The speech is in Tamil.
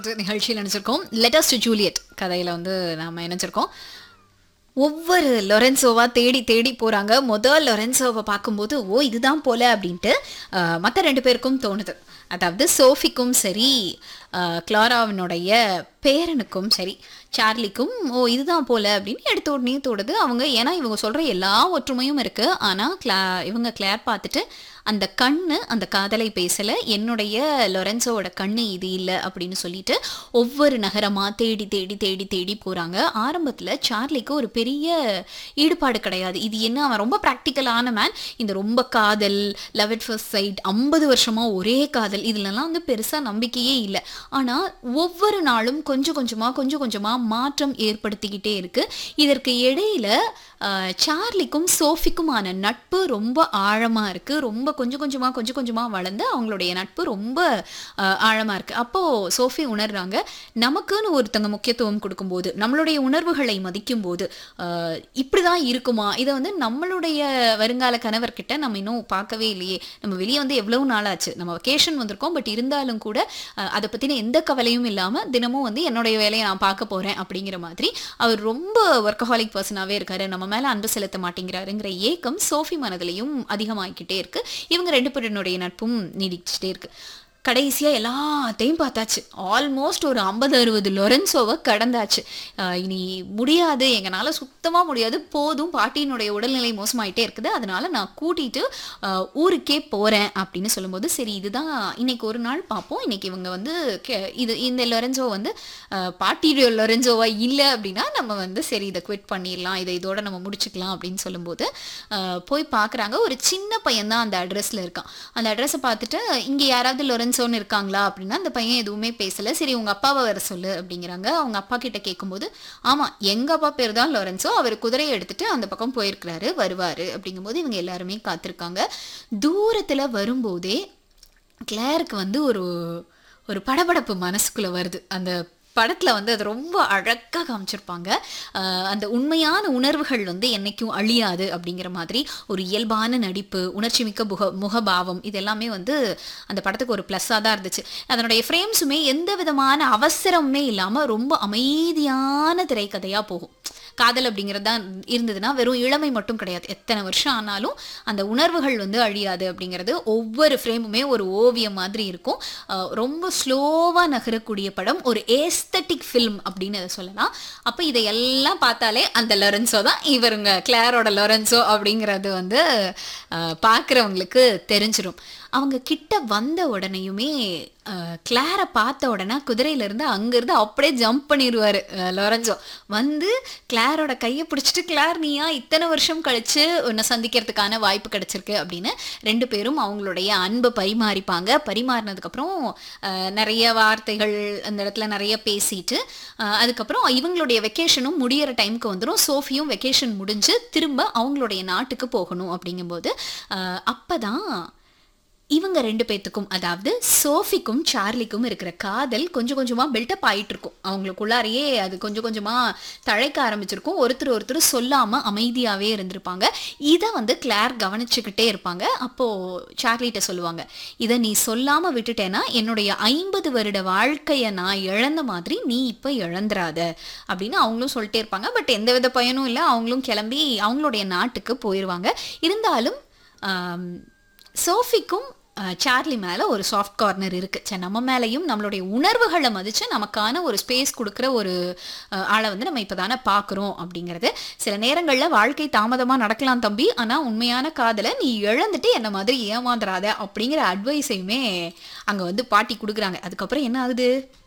பாட்டு நிகழ்ச்சியில் நினைச்சிருக்கோம் லெட்டர்ஸ் டு ஜூலியட் கதையில வந்து நாம இணைச்சிருக்கோம் ஒவ்வொரு லொரென்சோவா தேடி தேடி போறாங்க முதல் லொரென்சோவை பார்க்கும்போது ஓ இதுதான் போல அப்படின்ட்டு மற்ற ரெண்டு பேருக்கும் தோணுது அதாவது சோஃபிக்கும் சரி அஹ், கிளாராவினுடைய பேரனுக்கும் சரி சார்லிக்கும் ஓ இதுதான் போல அப்படின்னு எடுத்த உடனே தோடுது அவங்க ஏன்னா இவங்க சொல்ற எல்லா ஒற்றுமையும் இருக்கு ஆனா கிளா இவங்க கிளார் பார்த்துட்டு அந்த கண்ணு அந்த காதலை பேசல என்னுடைய லொரென்சோவோட கண்ணு இது இல்லை அப்படின்னு சொல்லிட்டு ஒவ்வொரு நகரமா தேடி தேடி தேடி தேடி போறாங்க ஆரம்பத்துல சார்லிக்கு ஒரு பெரிய ஈடுபாடு கிடையாது இது என்ன அவன் ரொம்ப ப்ராக்டிக்கலான மேன் இந்த ரொம்ப காதல் லவ் இட் ஃபர்ஸ்ட் சைட் ஐம்பது வருஷமா ஒரே காதல் இதுலலாம் வந்து பெருசா நம்பிக்கையே இல்லை ஆனா ஒவ்வொரு நாளும் கொஞ்சம் கொஞ்சமா கொஞ்சம் கொஞ்சமா மாற்றம் ஏற்படுத்திக்கிட்டே இருக்கு இதற்கு இடையில ஆஹ், சார்லிக்கும் சோஃபிக்குமான நட்பு ரொம்ப ஆழமா இருக்கு ரொம்ப கொஞ்சம் கொஞ்சமா கொஞ்சம் கொஞ்சமா வளர்ந்து அவங்களுடைய நட்பு ரொம்ப ஆஹ், ஆழமா இருக்கு அப்போ சோஃபி உணர்றாங்க நமக்குன்னு ஒருத்தங்க முக்கியத்துவம் கொடுக்கும்போது நம்மளுடைய உணர்வுகளை மதிக்கும் போது ஆஹ், இப்படிதான் இருக்குமா இதை வந்து நம்மளுடைய வருங்கால கணவர்கிட்ட நம்ம இன்னும் பார்க்கவே இல்லையே நம்ம வெளியே வந்து எவ்வளவு நாளாச்சு நம்ம வெக்கேஷன் வந்திருக்கோம் பட் இருந்தாலும் கூட அஹ், அதை பத்தின எந்த கவலையும் இல்லாம தினமும் வந்து என்னுடைய வேலையை நான் பார்க்க போறேன் அப்படிங்கிற மாதிரி அவர் ரொம்ப ஒர்க்கஹாலிக் பர்சனாவே இருக்காரு நம்ம மேல அன்பு செலுத்த மாட்டேங்கிறாருங்கிற ஏக்கம் சோஃபி மனதிலையும் அதிகமாகிக்கிட்டே இருக்கு இவங்க ரெண்டு பேரினுடைய நட்பும் நீடிச்சுட்டே இருக்கு கடைசியா எல்லாத்தையும் பார்த்தாச்சு ஆல்மோஸ்ட் ஒரு ஐம்பது அறுபது லொரென்சோவை கடந்தாச்சு அஹ் இனி முடியாது எங்களால சுத்தமா முடியாது போதும் பாட்டியினுடைய உடல்நிலை மோசமாயிட்டே இருக்குது அதனால நான் கூட்டிட்டு அஹ், ஊருக்கே போறேன் அப்படின்னு சொல்லும்போது சரி இதுதான் இன்னைக்கு ஒரு நாள் பார்ப்போம் இன்னைக்கு இவங்க வந்து கே- இது இந்த லொரென்சோ வந்து அஹ், பாட்டியுடைய லொரென்சோவா இல்லை அப்படின்னா நம்ம வந்து சரி இதை குவிட் பண்ணிடலாம் இதை இதோட நம்ம முடிச்சுக்கலாம் அப்படின்னு சொல்லும்போது அஹ், போய் பார்க்குறாங்க ஒரு சின்ன பையன் தான் அந்த அட்ரஸ்ல இருக்கான் அந்த அட்ரஸை பார்த்துட்டு இங்க யாராவது லொரென்சோன்னு இருக்காங்களா அப்படின்னா அந்த பையன் எதுவுமே பேசல சரி உங்க அப்பாவை வர சொல்லு அப்படிங்கிறாங்க அவங்க அப்பா கிட்ட கேட்கும்போது ஆமா எங்க அப்பா பேர் தான் லொரென்சோ அவர் குதிரையை எடுத்துட்டு அந்த பக்கம் போயிருக்கிறாரு வருவாரு அப்படிங்கும்போது இவங்க எல்லாருமே காத்திருக்காங்க தூரத்துல வரும்போதே கிளேருக்கு வந்து ஒரு ஒரு படபடப்பு மனசுக்குள்ள வருது அந்த படத்துல வந்து அது ரொம்ப அழகா காமிச்சிருப்பாங்க ஆஹ் அந்த உண்மையான உணர்வுகள் வந்து என்னைக்கும் அழியாது அப்படிங்கிற மாதிரி ஒரு இயல்பான நடிப்பு உணர்ச்சி மிக்க முக முகபாவம் இது எல்லாமே வந்து அந்த படத்துக்கு ஒரு ப்ளஸ்ஸாக தான் இருந்துச்சு அதனுடைய ஃப்ரேம்ஸுமே எந்த விதமான அவசரமுமே இல்லாம ரொம்ப அமைதியான திரைக்கதையா போகும் காதல் அப்படிங்கிறது தான் இருந்ததுன்னா வெறும் இளமை மட்டும் கிடையாது எத்தனை வருஷம் ஆனாலும் அந்த உணர்வுகள் வந்து அழியாது அப்படிங்கிறது ஒவ்வொரு ஃப்ரேமுமே ஒரு ஓவியம் மாதிரி இருக்கும் அஹ் ரொம்ப ஸ்லோவாக நகரக்கூடிய படம் ஒரு ஏஸ்தட்டிக் ஃபில்ம் அப்படின்னு அதை சொல்லலாம் அப்போ இதை எல்லாம் பார்த்தாலே அந்த லொரென்சோ தான் இவருங்க கிளாரோட லொரென்சோ அப்படிங்கிறது வந்து அஹ், பார்க்குறவங்களுக்கு தெரிஞ்சிரும் அவங்க கிட்ட வந்த உடனேயுமே அஹ், கிளாரை பார்த்த உடனே குதிரையிலேருந்து அங்கேருந்து அப்படியே ஜம்ப் பண்ணிடுவார் லொரன்சோ வந்து கிளாரோட கையை பிடிச்சிட்டு கிளார் நீயா இத்தனை வருஷம் கழிச்சு உன்னை சந்திக்கிறதுக்கான வாய்ப்பு கிடைச்சிருக்கு அப்படின்னு ரெண்டு பேரும் அவங்களுடைய அன்பை பரிமாறிப்பாங்க பரிமாறினதுக்கப்புறம் அஹ், நிறைய வார்த்தைகள் அந்த இடத்துல நிறைய பேசிட்டு அஹ், அதுக்கப்புறம் இவங்களுடைய வெக்கேஷனும் முடியிற டைமுக்கு வந்துடும் சோஃபியும் வெக்கேஷன் முடிஞ்சு திரும்ப அவங்களுடைய நாட்டுக்கு போகணும் அப்படிங்கும்போது அஹ், அப்பதான் இவங்க ரெண்டு பேத்துக்கும் அதாவது சோஃபிக்கும் சார்லிக்கும் இருக்கிற காதல் கொஞ்சம் கொஞ்சமா பில்டப் ஆயிட்டு இருக்கும் அவங்களுக்குள்ளாரையே அது கொஞ்சம் கொஞ்சமா தழைக்க ஆரம்பிச்சிருக்கும் ஒருத்தர் ஒருத்தர் சொல்லாம அமைதியாவே இருந்திருப்பாங்க இதை வந்து கிளார் கவனிச்சுக்கிட்டே இருப்பாங்க அப்போ சார்லிட்ட சொல்லுவாங்க இதை நீ சொல்லாம விட்டுட்டேன்னா என்னுடைய ஐம்பது வருட வாழ்க்கையை நான் இழந்த மாதிரி நீ இப்ப இழந்துராத அப்படின்னு அவங்களும் சொல்லிட்டே இருப்பாங்க பட் எந்தவித பயனும் இல்லை அவங்களும் கிளம்பி அவங்களுடைய நாட்டுக்கு போயிடுவாங்க இருந்தாலும் ஆம், சோஃபிக்கும் அஹ், சார்லி மேலே ஒரு சாஃப்ட் கார்னர் இருக்கு சரி நம்ம மேலேயும் நம்மளுடைய உணர்வுகளை மதித்து நமக்கான ஒரு ஸ்பேஸ் கொடுக்குற ஒரு அஹ், ஆளை வந்து நம்ம இப்போ தானே பார்க்குறோம் அப்படிங்கிறது சில நேரங்களில் வாழ்க்கை தாமதமாக நடக்கலாம் தம்பி ஆனால் உண்மையான காதலை நீ இழந்துட்டு என்ன மாதிரி ஏமாந்துடாத அப்படிங்கிற அட்வைஸையுமே அங்கே வந்து பாட்டி கொடுக்குறாங்க அதுக்கப்புறம் என்ன ஆகுது